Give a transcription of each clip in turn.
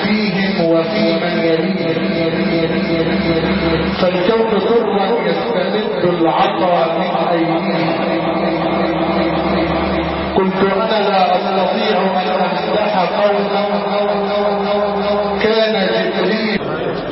فيهم وفي من يليهم فالكون ضرا يستمد العطا من ايديهم قلت انا لا استطيع ان امدح قوما كان جبريل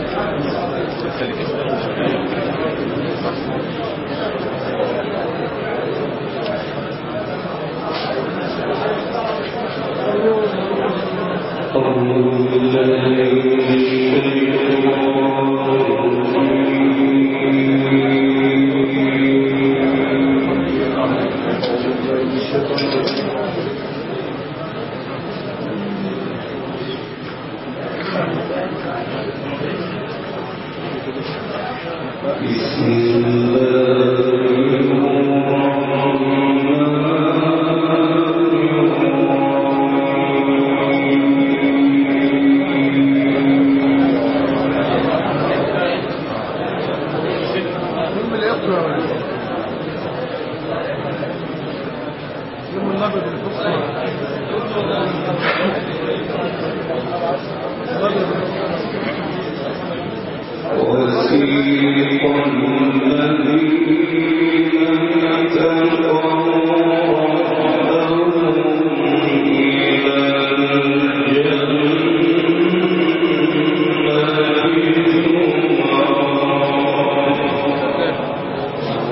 يوم اللي يقرأ ولا إيه؟ يوم النبض اللي تقرأ وسيق الذين اتقوا ربهم إلى الجنة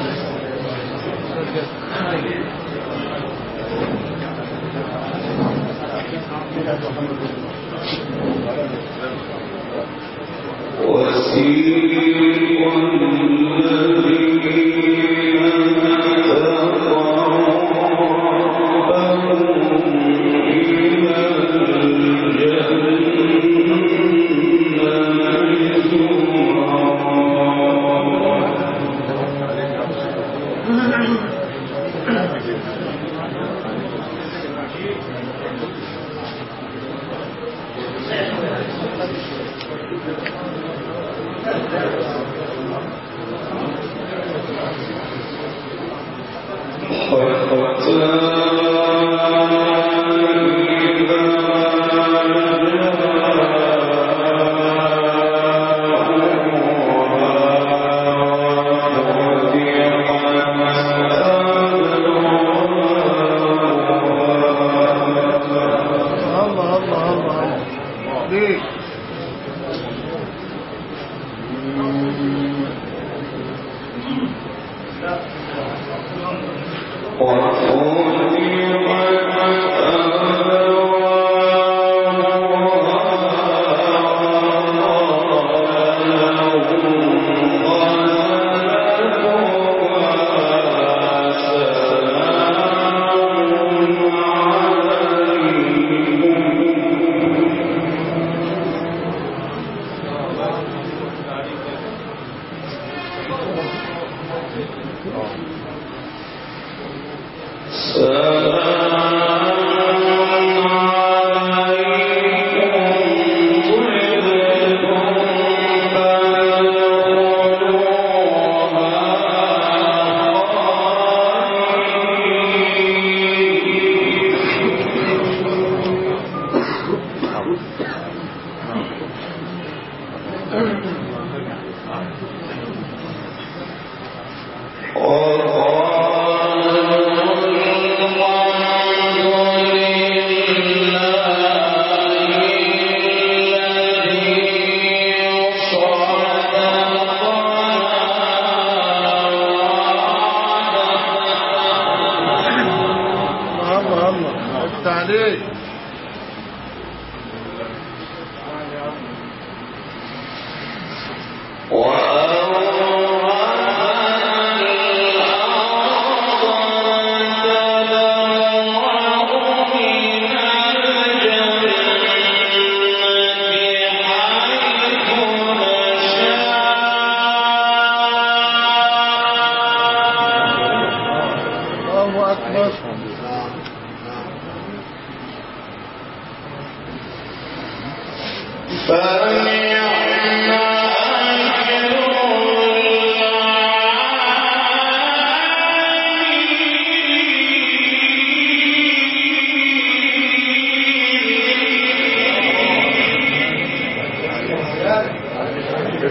وسيق الذين اتقوا ربهم إلى الجنة الله الله الله الله ليه؟ الله الله الله افتح عليك الله أكبر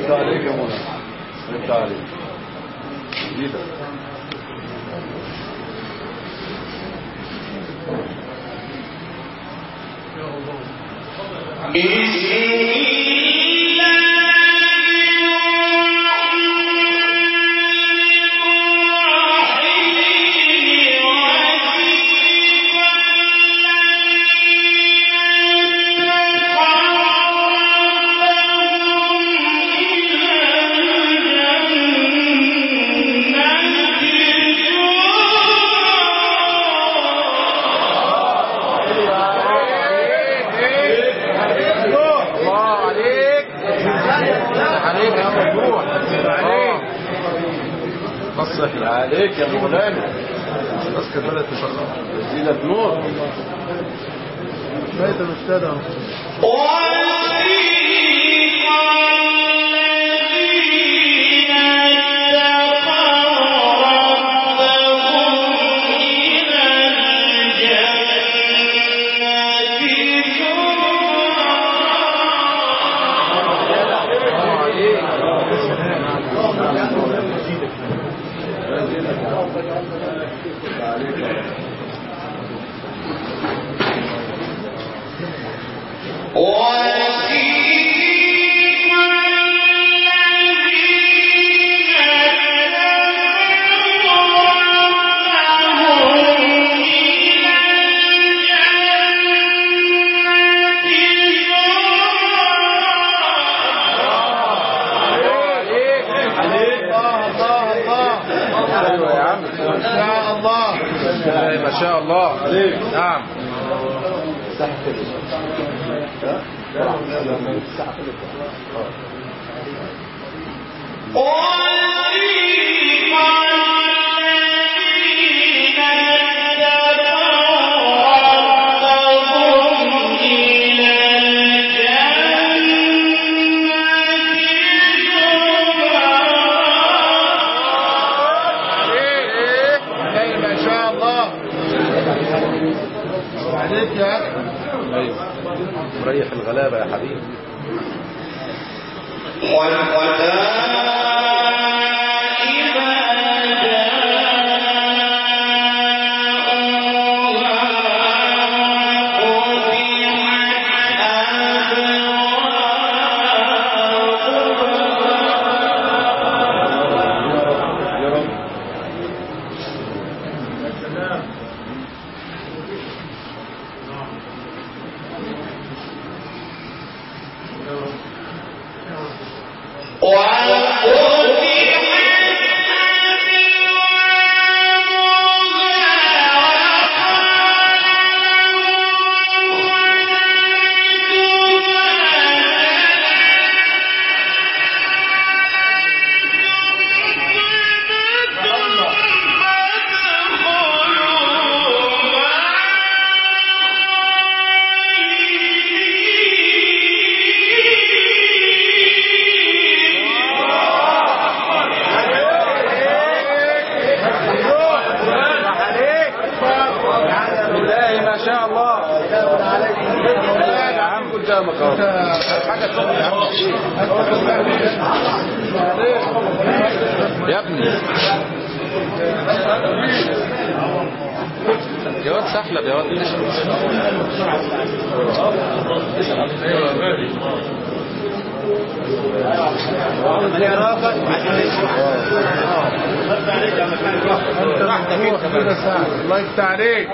انت عليك يا منى انت عليك جديدة الله عليك عليك يا مفتوح عليك نصح عليك يا مولانا بس كفالة تشرف جزيلة نور بيت الاستاذ اهو ايوه يا عم ما شاء الله ما شاء الله نعم ايه ما شاء الله عليك يا اخي ايوه مريح الغلابة يا حبيبي يا رب بالله ما شاء الله يا عم قدامك اهو حاجة تقول يا عم يا ابني يا واد سحلب يا واد الله يفتح عليك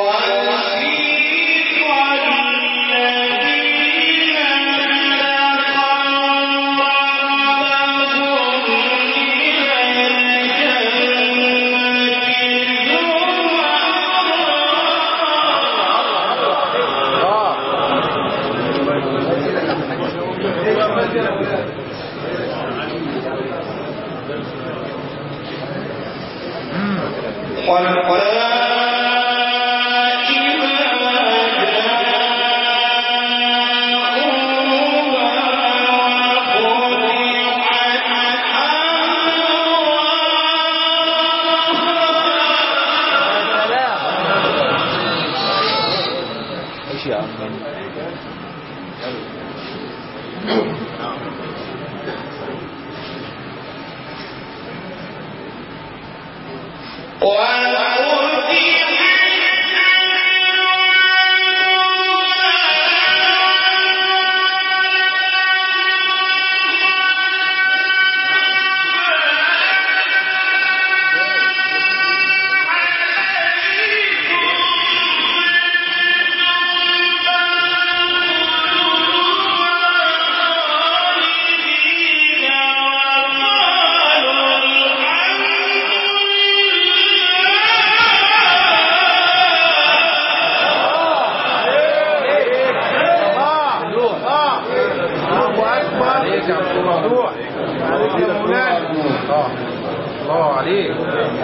ايش يا عم عليك يا عبد الممدوح عليك يا مولانا الله الله عليك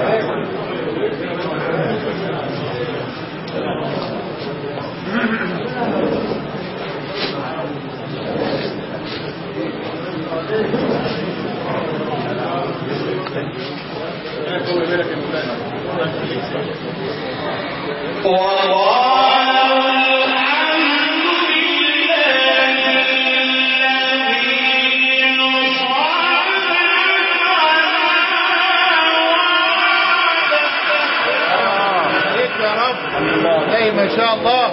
عليك يا رب اي ما شاء الله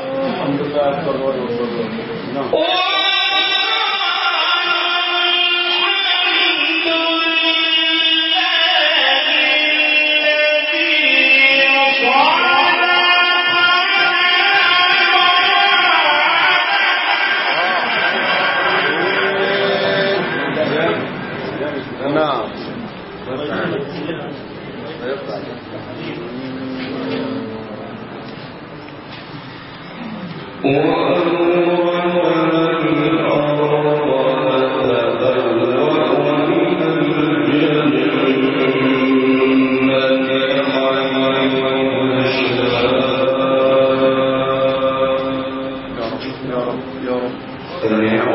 نعم يا رب يا رب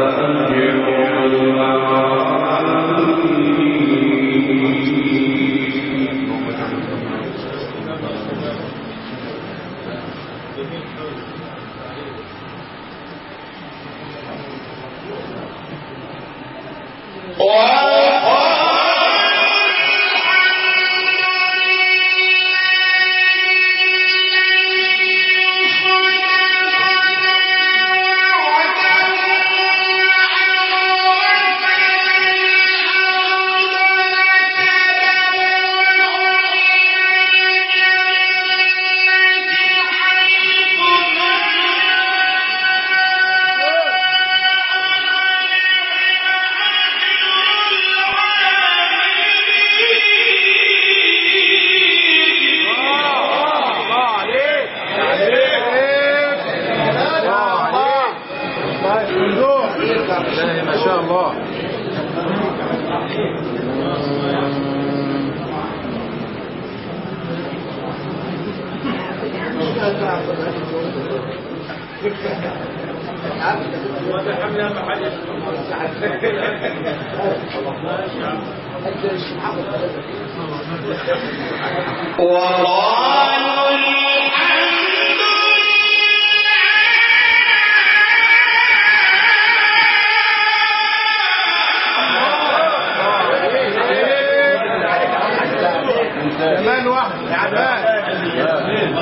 الله عليك عليك الله عليك ممدوح لا ما شاء الله كمان واحد كمان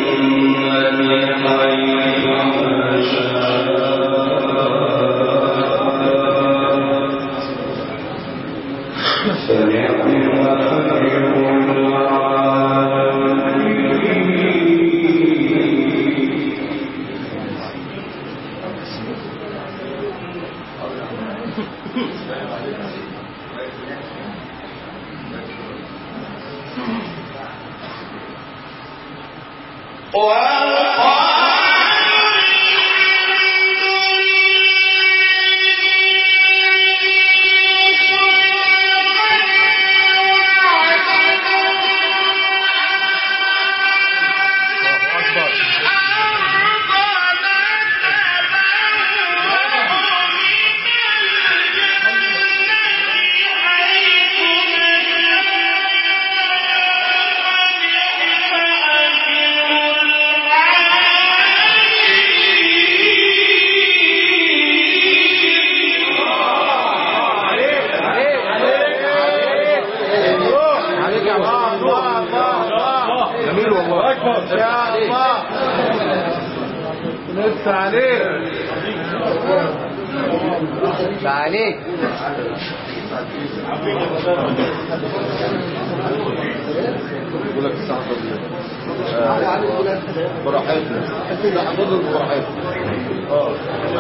حيث شاء عليك يا الله الله الله جميل والله اكبر يا الله لسه عليك عليك يقول لك الساعه براحتنا حفظ براحتنا اه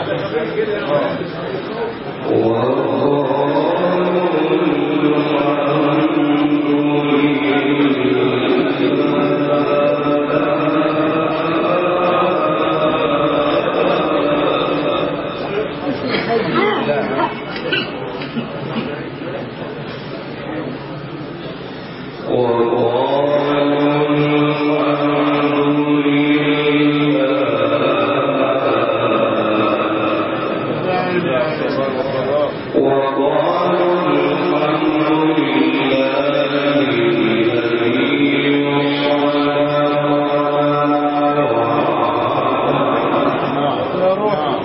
يا روحي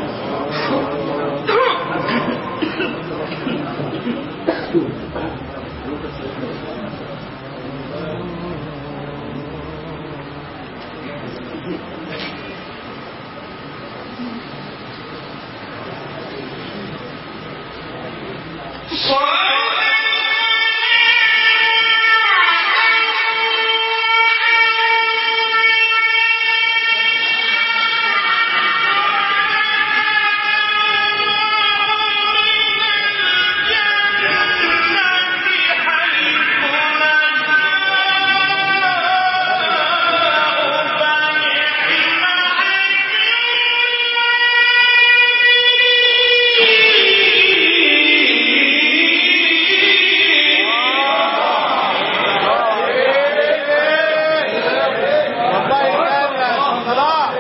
والله كان صلاح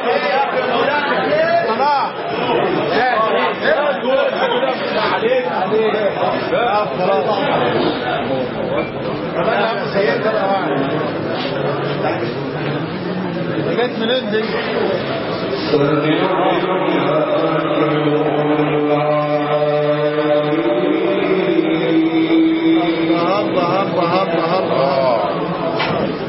صلاح عليك عليك يا خلاص انا سيدنا طبعا جت منين دي هبه هبه هبه هبه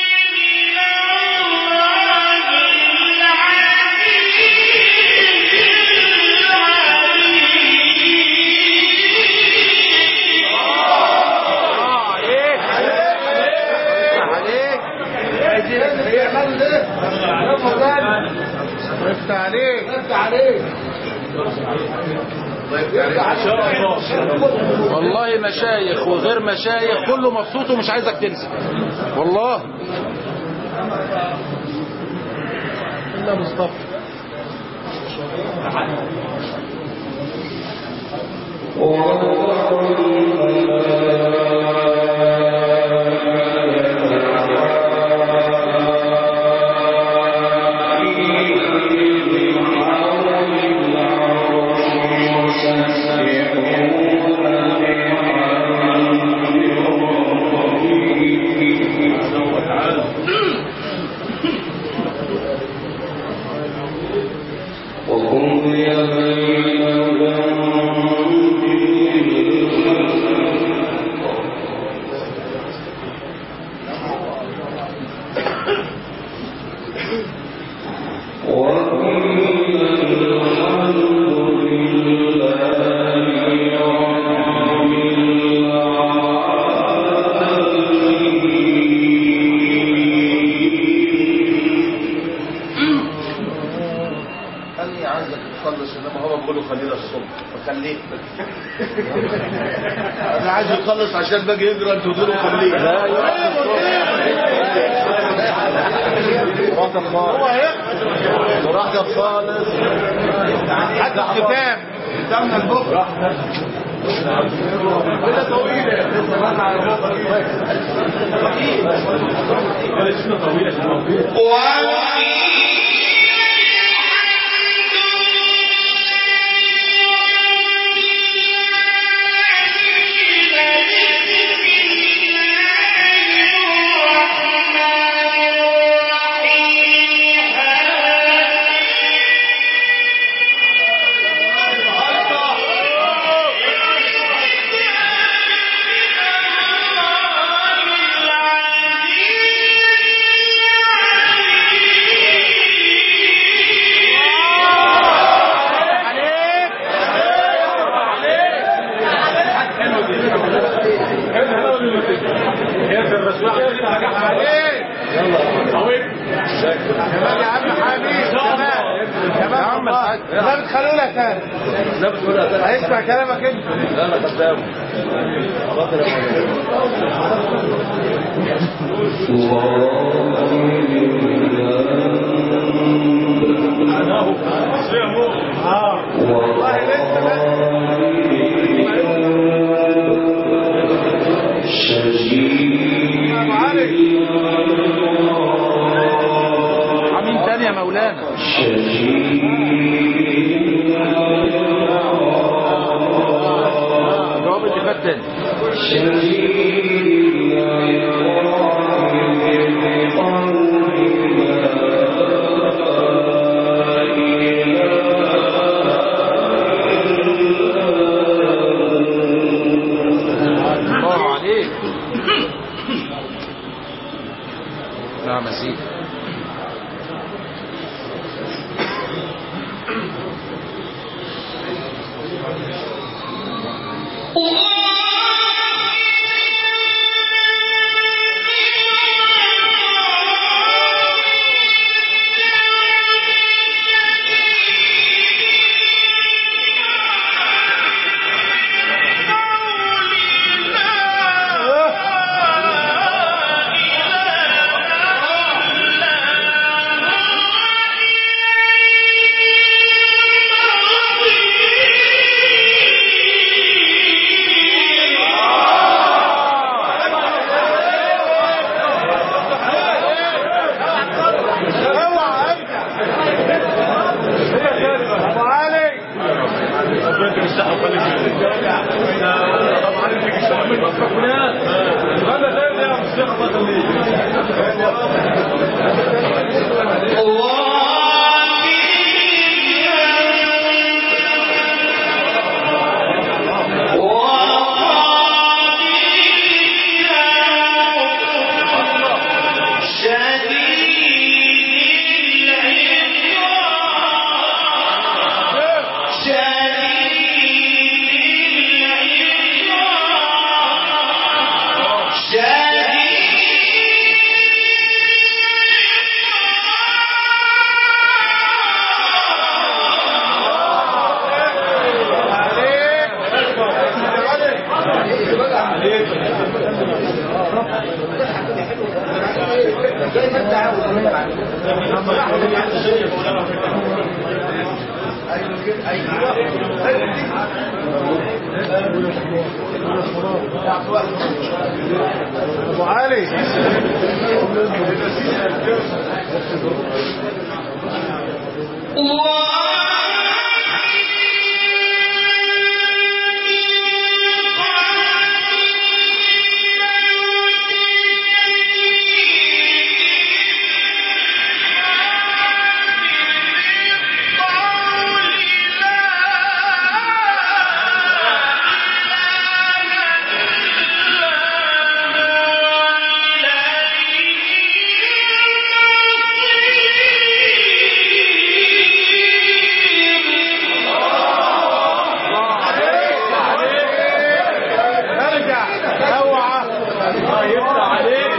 الله العزيز عليك والله مشايخ وغير مشايخ كله مبسوط ومش عايزك تنسى والله الا مصطفى خلي عايزك تخلص انما هو بيقولوا خلينا الصبح فخليك انا عايز يخلص عشان باجي يقرا انتوا تقولوا خليك لا هو هيقرا براحتك خالص حتى الختام ختامنا البكره كده طويله كمان يا عم حميد كمان كمان والله كمان خلونا تاني هيسمع كلامك انت لا انا خدام والله لسه السلام عليكم عاملين تاني يا مولانا جواب اللي فات تاني الله عليك نعم يا سيدي لا ابو علي ارجع اوعى يفتح عليك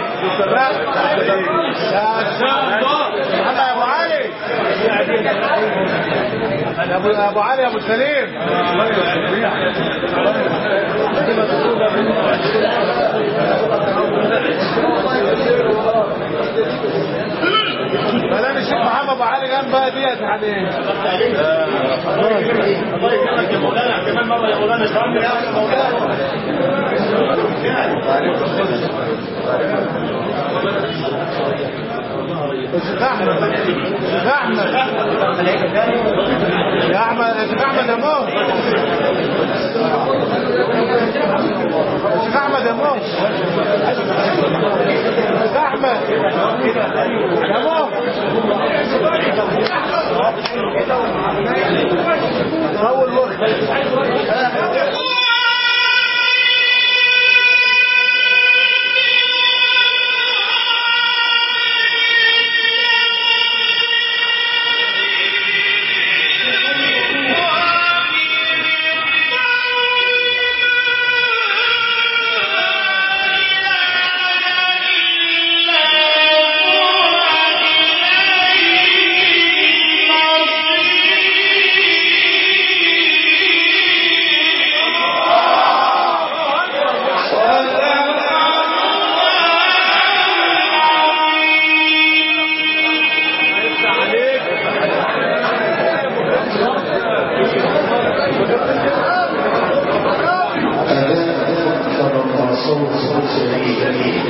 يا محمد ابو علي يا ابو ابو علي يا ابو سليم كلام الشيخ محمد ابو علي جنب بقى ديت يعني الله يكرمك يا مولانا كمان مره يا مولانا اشرحنا يا مولانا الشيخ احمد الشيخ احمد يا احمد الشيخ احمد يا مو الشيخ احمد يا مو الشيخ احمد يا مو اول وقت الرسول صلى الله عليه وسلم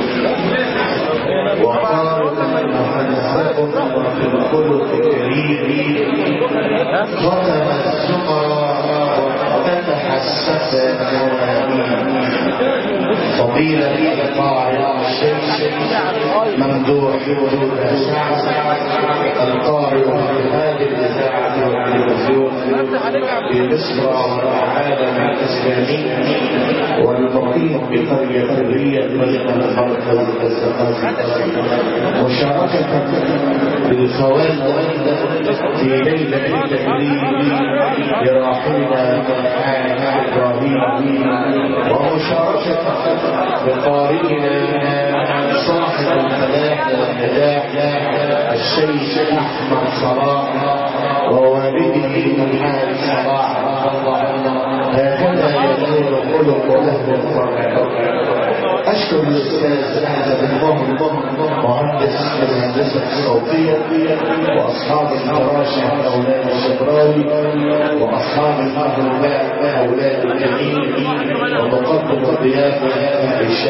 وقال محدثكم وفي الخلق الكريم ختم الزمر وفتح السماء فضيلة القاعدة الشيخ ممدوح وجود سعد القارئ في هذه الإذاعة والتلفزيون في مصر والعالم الإسلامي والمقيم بقرية الرية بين المركز والزقاق مشاركة بالفوائد في ليلة التكريم لراحلنا محمد إبراهيم ومشاركة بقارئنا صاحب الفلاح والنجاح الشيخ أحمد صلاح ووالده محمد صلاح هكذا يكون خلق أهل القرآن أشكر الأستاذ أحمد الله مهندس الهندسة الصوتية وأصحاب الفراشة أولاد الشبراوي وأصحاب المهرباء أولاد الجميل ومقدم الضيافة